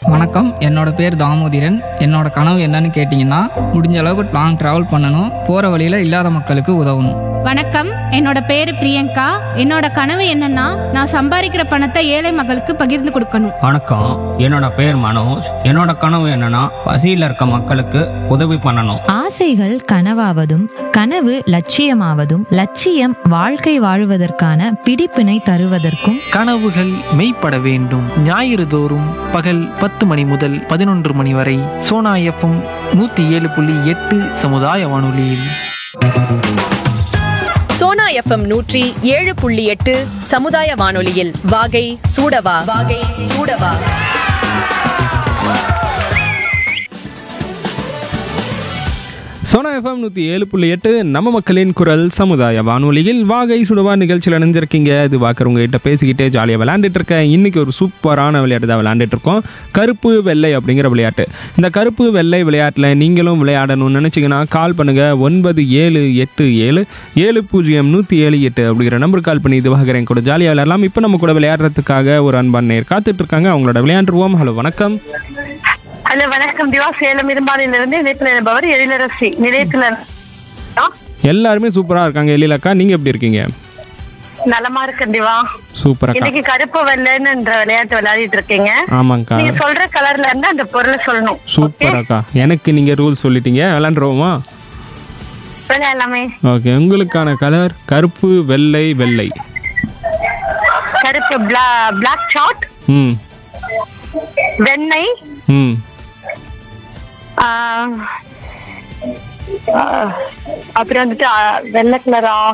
வணக்கம் என்னோட பேர் தாமோதிரன் என்னோட கனவு என்னன்னு கேட்டிங்கன்னா முடிஞ்ச அளவுக்கு லாங் ட்ராவல் பண்ணணும் போகிற வழியில் இல்லாத மக்களுக்கு உதவணும் வணக்கம் என்னோட பேரு பிரியங்கா என்னோட கனவு என்னன்னா நான் சம்பாதிக்கிற பணத்தை ஏழை மக்களுக்கு பகிர்ந்து கொடுக்கணும் வணக்கம் என்னோட பேர் மனோஜ் என்னோட கனவு என்னன்னா பசியில் இருக்க மக்களுக்கு உதவி பண்ணணும் ஆசைகள் கனவாவதும் கனவு லட்சியமாவதும் லட்சியம் வாழ்க்கை வாழுவதற்கான பிடிப்பினை தருவதற்கும் கனவுகள் மெய்ப்பட வேண்டும் ஞாயிறு தோறும் பகல் பத்து மணி முதல் பதினொன்று மணி வரை சோனா எஃப்எம் நூற்றி ஏழு புள்ளி எட்டு சமுதாய வானொலியில் சோனா எஃப்எம் நூற்றி ஏழு புள்ளி எட்டு சமுதாய வானொலியில் வாகை சூடவா வாகை சூடவா சோனா எஃப்எம் நூற்றி ஏழு புள்ளி எட்டு நம்ம மக்களின் குரல் சமுதாய வானொலியில் வாகை சுடுவா நிகழ்ச்சியில் இணைஞ்சிருக்கீங்க இது வாக்கர் உங்ககிட்ட பேசிக்கிட்டே ஜாலியாக விளையாண்டுட்டு இருக்கேன் இன்னைக்கு ஒரு சூப்பரான விளையாட்டு தான் விளையாண்டுட்டு இருக்கோம் கருப்பு வெள்ளை அப்படிங்கிற விளையாட்டு இந்த கருப்பு வெள்ளை விளையாட்டில் நீங்களும் விளையாடணும்னு நினச்சிங்கன்னா கால் பண்ணுங்கள் ஒன்பது ஏழு எட்டு ஏழு ஏழு பூஜ்ஜியம் நூற்றி ஏழு எட்டு அப்படிங்கிற நம்பர் கால் பண்ணி இது வாகரேன் கூட ஜாலியாக விளையாடலாம் இப்போ நம்ம கூட விளையாடுறதுக்காக ஒரு அன்பான நேர் காத்துட்டு இருக்காங்க அவங்களோட விளையாண்டுருவோம் ஹலோ வணக்கம் ஹலோ வணக்கம் திவா சேலம் இரும்பாலையில இருந்து நிலையத்தில் இருப்பவர் எழிலரசி நிலையத்துல ஆ, எல்லாருமே சூப்பராக இருக்காங்க எழிலக்கா நீங்கள் எப்படி இருக்கீங்க நலமா இருக்கேன் திவா சூப்பராக்கா இன்னைக்கு கருப்பு வெள்ளைன்னு என்ற விளையாட்டு விளையாடிட்டு இருக்கீங்க ஆமாங்க்கா நீங்க சொல்ற கலர்ல இருந்து அந்த பொருளை சொல்லணும் சூப்பர் அக்கா எனக்கு நீங்கள் ரூல் சொல்லிட்டீங்க விளாண்டுருவோமா எல்லாமே ஓகே உங்களுக்கான கலர் கருப்பு வெள்ளை வெள்ளை கருப்பு பிளாக் சாட் ம் வெண்ணெய் ம் ஆ, ஆ, அப்புறம் வந்துட்டு ஆ, வெள்ளை கலர்